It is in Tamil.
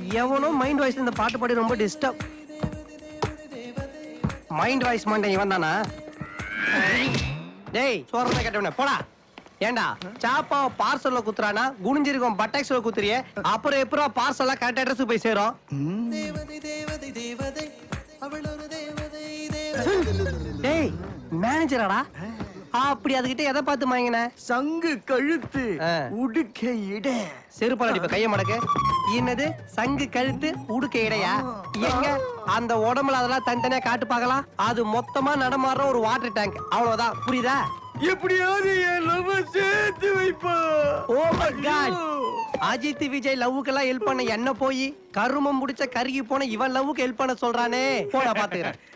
எவனோ மைண்ட் வாய்ஸ்ல இந்த பாட்டு பாடி ரொம்ப டிஸ்டர்ப் மைண்ட் வாய்ஸ் மண்டை இவன் தானா டேய் சோறதை கேட்டவனே போடா ஏண்டா சாப்பா பார்சல்ல குத்துறானா குனிஞ்சிருக்கும் பட்டாக்ஸ்ல குத்துறியே அப்புறம் எப்பறம் பார்சலா கரெக்ட் அட்ரஸ் போய் சேரும் டேய் மேனேஜராடா அப்படி அதுகிட்ட எதை பார்த்து மாங்கின சங்கு கழுத்து ஆ. உடுக்க இட செருப்பால் அடிப்ப கைய மடக்கு என்னது சங்கு கழுத்து உடுக்க இடையா எங்க அந்த உடம்புல அதெல்லாம் தனித்தனியா காட்டு பார்க்கலாம் அது மொத்தமா நடமாடுற ஒரு வாட்டர் டேங்க் அவ்வளவுதான் புரியுதா எப்படியாவது என் லவ் சேர்த்து வைப்பா oh my God Ajith Vijay லவ்வுக்கெல்லாம் ஹெல்ப் பண்ண என்ன போய் கருமம் முடிச்ச கருகி போன இவன் லவ்வுக்கு ஹெல்ப் பண்ண சொல்றானே போட பாத்துக்கிறேன்